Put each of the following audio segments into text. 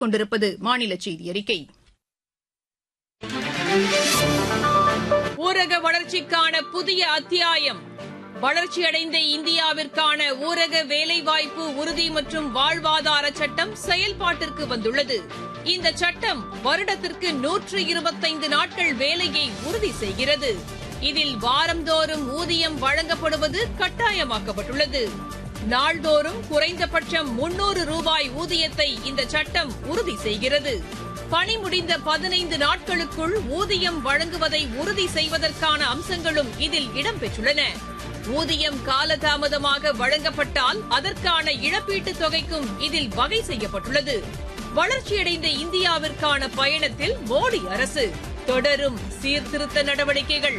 கொண்டிருப்பது மாநில செய்தி அறிக்கை ஊரக வளர்ச்சிக்கான புதிய அத்தியாயம் வளர்ச்சியடைந்த இந்தியாவிற்கான ஊரக வேலைவாய்ப்பு உறுதி மற்றும் வாழ்வாதார சட்டம் செயல்பாட்டிற்கு வந்துள்ளது இந்த சட்டம் வருடத்திற்கு நூற்று இருபத்தைந்து நாட்கள் வேலையை உறுதி செய்கிறது இதில் வாரந்தோறும் ஊதியம் வழங்கப்படுவது கட்டாயமாக்கப்பட்டுள்ளது நாள்தோறும் குறைந்தபட்சம் முன்னூறு ரூபாய் ஊதியத்தை இந்த சட்டம் உறுதி செய்கிறது பணி முடிந்த பதினைந்து நாட்களுக்குள் ஊதியம் வழங்குவதை உறுதி செய்வதற்கான அம்சங்களும் இதில் இடம்பெற்றுள்ளன ஊதியம் காலதாமதமாக வழங்கப்பட்டால் அதற்கான இழப்பீட்டுத் தொகைக்கும் இதில் வகை செய்யப்பட்டுள்ளது வளர்ச்சியடைந்த இந்தியாவிற்கான பயணத்தில் மோடி அரசு தொடரும் சீர்திருத்த நடவடிக்கைகள்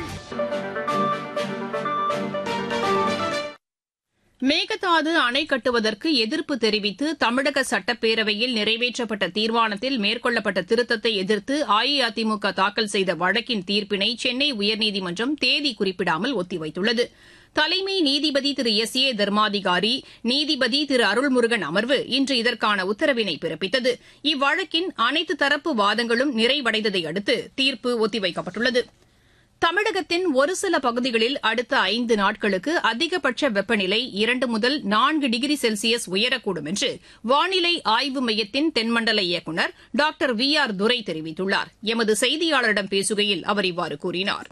மேகதாது அணை கட்டுவதற்கு எதிர்ப்பு தெரிவித்து தமிழக சட்டப்பேரவையில் நிறைவேற்றப்பட்ட தீர்மானத்தில் மேற்கொள்ளப்பட்ட திருத்தத்தை எதிர்த்து அஇஅதிமுக தாக்கல் செய்த வழக்கின் தீர்ப்பினை சென்னை உயர்நீதிமன்றம் தேதி குறிப்பிடாமல் ஒத்திவைத்துள்ளது தலைமை நீதிபதி திரு எஸ் ஏ தர்மாதிகாரி நீதிபதி திரு அருள்முருகன் அமர்வு இன்று இதற்கான உத்தரவினை பிறப்பித்தது இவ்வழக்கின் அனைத்து தரப்பு வாதங்களும் நிறைவடைந்ததை அடுத்து தீர்ப்பு ஒத்திவைக்கப்பட்டுள்ளது தமிழகத்தின் ஒரு சில பகுதிகளில் அடுத்த ஐந்து நாட்களுக்கு அதிகபட்ச வெப்பநிலை இரண்டு முதல் நான்கு டிகிரி செல்சியஸ் உயரக்கூடும் என்று வானிலை ஆய்வு மையத்தின் தென்மண்டல இயக்குநர் டாக்டர் வி ஆர் துரை தெரிவித்துள்ளார் எமது செய்தியாளரிடம் பேசுகையில் அவர் இவ்வாறு கூறினார்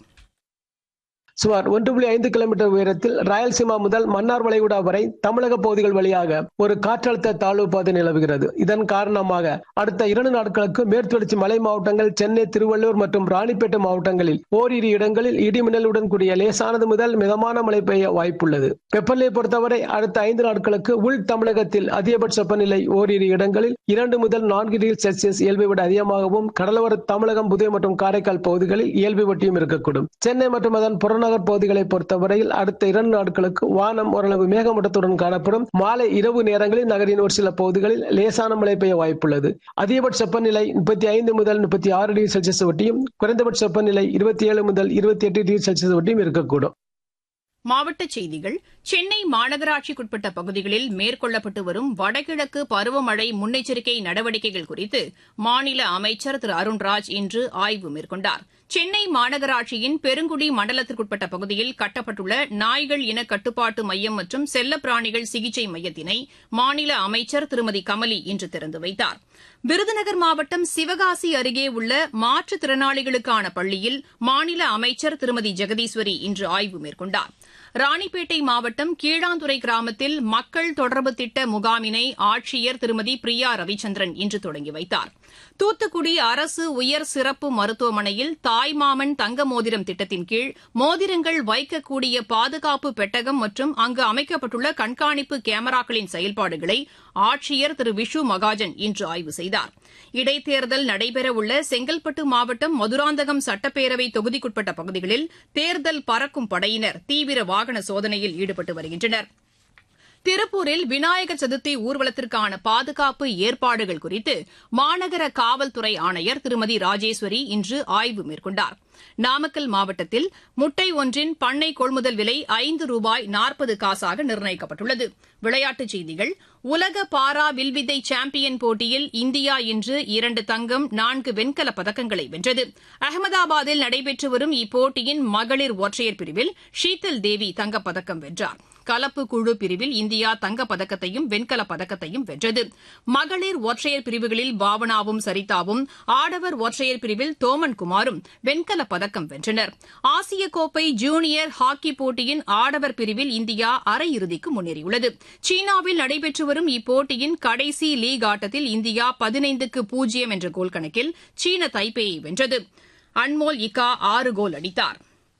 சுமார் ஒன்று புள்ளி ஐந்து கிலோமீட்டர் உயரத்தில் ராயல்சீமா முதல் மன்னார் வளைகுடா வரை தமிழக பகுதிகள் வழியாக ஒரு காற்றழுத்த தாழ்வு பாதை நிலவுகிறது இதன் காரணமாக அடுத்த இரண்டு நாட்களுக்கு மேற்குத்தொடர்ச்சி மலை மாவட்டங்கள் சென்னை திருவள்ளூர் மற்றும் ராணிப்பேட்டை மாவட்டங்களில் ஓரிரு இடங்களில் இடிமின்னலுடன் கூடிய லேசானது முதல் மிதமான மழை பெய்ய வாய்ப்புள்ளது வெப்பநிலையை பொறுத்தவரை அடுத்த ஐந்து நாட்களுக்கு உள் தமிழகத்தில் அதிகபட்ச வெப்பநிலை ஓரிரு இடங்களில் இரண்டு முதல் நான்கு டிகிரி செல்சியஸ் இயல்பை விட அதிகமாகவும் கடலோர தமிழகம் புதுவை மற்றும் காரைக்கால் பகுதிகளில் இயல்பை ஒட்டியும் இருக்கக்கூடும் சென்னை மற்றும் அதன் புறநகர் புறநகர் பகுதிகளை பொறுத்தவரையில் அடுத்த இரண்டு நாட்களுக்கு வானம் ஓரளவு மேகமூட்டத்துடன் காணப்படும் மாலை இரவு நேரங்களில் நகரின் ஒரு சில பகுதிகளில் லேசான மழை பெய்ய வாய்ப்புள்ளது அதிகபட்ச வெப்பநிலை முப்பத்தி ஐந்து முதல் முப்பத்தி ஆறு டிகிரி செல்சியஸ் ஒட்டியும் குறைந்தபட்ச வெப்பநிலை இருபத்தி ஏழு முதல் இருபத்தி எட்டு டிகிரி செல்சியஸ் ஒட்டியும் இருக்கக்கூடும் மாவட்டச் செய்திகள் சென்னை மாநகராட்சிக்குட்பட்ட பகுதிகளில் மேற்கொள்ளப்பட்டு வரும் வடகிழக்கு பருவமழை முன்னெச்சரிக்கை நடவடிக்கைகள் குறித்து மாநில அமைச்சர் திரு அருண்ராஜ் இன்று ஆய்வு மேற்கொண்டார் சென்னை மாநகராட்சியின் பெருங்குடி மண்டலத்திற்குட்பட்ட பகுதியில் கட்டப்பட்டுள்ள நாய்கள் இன கட்டுப்பாட்டு மையம் மற்றும் செல்லப்பிராணிகள் சிகிச்சை மையத்தினை மாநில அமைச்சர் திருமதி கமலி இன்று திறந்து வைத்தார் விருதுநகர் மாவட்டம் சிவகாசி அருகே உள்ள மாற்றுத்திறனாளிகளுக்கான பள்ளியில் மாநில அமைச்சர் திருமதி ஜெகதீஸ்வரி இன்று ஆய்வு மேற்கொண்டார் ராணிப்பேட்டை மாவட்டம் கீழாந்துறை கிராமத்தில் மக்கள் தொடர்பு திட்ட முகாமினை ஆட்சியர் திருமதி பிரியா ரவிச்சந்திரன் இன்று தொடங்கி வைத்தார் தூத்துக்குடி அரசு உயர் சிறப்பு மருத்துவமனையில் தாய்மாமன் தங்க மோதிரம் திட்டத்தின் கீழ் மோதிரங்கள் வைக்கக்கூடிய பாதுகாப்பு பெட்டகம் மற்றும் அங்கு அமைக்கப்பட்டுள்ள கண்காணிப்பு கேமராக்களின் செயல்பாடுகளை ஆட்சியர் திரு விஷு மகாஜன் இன்று ஆய்வு செய்தார் இடைத்தேர்தல் நடைபெறவுள்ள செங்கல்பட்டு மாவட்டம் மதுராந்தகம் சட்டப்பேரவை தொகுதிக்குட்பட்ட பகுதிகளில் தேர்தல் பறக்கும் படையினர் தீவிர வாகன சோதனையில் ஈடுபட்டு வருகின்றனர் திருப்பூரில் விநாயகர் சதுர்த்தி ஊர்வலத்திற்கான பாதுகாப்பு ஏற்பாடுகள் குறித்து மாநகர காவல்துறை ஆணையர் திருமதி ராஜேஸ்வரி இன்று ஆய்வு மேற்கொண்டார் நாமக்கல் மாவட்டத்தில் முட்டை ஒன்றின் பண்ணை கொள்முதல் விலை ஐந்து ரூபாய் நாற்பது காசாக நிர்ணயிக்கப்பட்டுள்ளது விளையாட்டுச் செய்திகள் உலக பாரா வில்வித்தை சாம்பியன் போட்டியில் இந்தியா இன்று இரண்டு தங்கம் நான்கு வெண்கலப் பதக்கங்களை வென்றது அகமதாபாத்தில் நடைபெற்று வரும் இப்போட்டியின் மகளிர் ஒற்றையர் பிரிவில் ஷீதல் தேவி தங்கப்பதக்கம் வென்றார் கலப்பு குழு பிரிவில் இந்தியா தங்கப்பதக்கத்தையும் வெண்கலப் பதக்கத்தையும் வென்றது மகளிர் ஒற்றையர் பிரிவுகளில் பாவனாவும் சரிதாவும் ஆடவர் ஒற்றையர் பிரிவில் தோமன் குமாரும் வெண்கலப் பதக்கம் வென்றனர் ஆசிய கோப்பை ஜூனியர் ஹாக்கி போட்டியின் ஆடவர் பிரிவில் இந்தியா அரையிறுதிக்கு முன்னேறியுள்ளது சீனாவில் நடைபெற்று வரும் இப்போட்டியின் கடைசி லீக் ஆட்டத்தில் இந்தியா பதினைந்துக்கு பூஜ்ஜியம் என்ற கோல் கணக்கில் சீன தைப்பேயை வென்றது அன்மோல் இக்கா ஆறு கோல் அடித்தாா்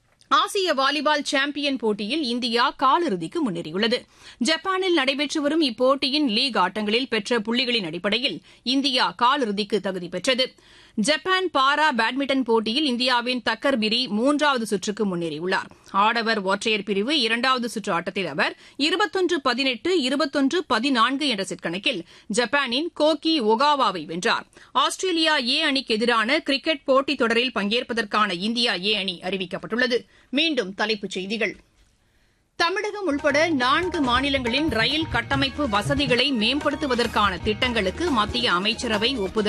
ஆசிய வாலிபால் சாம்பியன் போட்டியில் இந்தியா காலிறுதிக்கு முன்னேறியுள்ளது ஜப்பானில் நடைபெற்று வரும் இப்போட்டியின் லீக் ஆட்டங்களில் பெற்ற புள்ளிகளின் அடிப்படையில் இந்தியா காலிறுதிக்கு தகுதி பெற்றது ஜப்பான் பாரா பேட்மிண்டன் போட்டியில் இந்தியாவின் தக்கர் பிரி மூன்றாவது சுற்றுக்கு முன்னேறியுள்ளார் ஆடவர் ஒற்றையர் பிரிவு இரண்டாவது சுற்று ஆட்டத்தில் அவர் இருபத்தொன்று பதினெட்டு இருபத்தொன்று பதினான்கு என்ற செட் கணக்கில் ஜப்பானின் கோகி ஒகாவாவை வென்றார் ஆஸ்திரேலியா ஏ அணிக்கு எதிரான கிரிக்கெட் போட்டித் தொடரில் பங்கேற்பதற்கான இந்தியா ஏ அணி அறிவிக்கப்பட்டுள்ளது மீண்டும் தலைப்புச் செய்திகள் தமிழகம் உள்பட நான்கு மாநிலங்களின் ரயில் கட்டமைப்பு வசதிகளை மேம்படுத்துவதற்கான திட்டங்களுக்கு மத்திய அமைச்சரவை ஒப்புதல்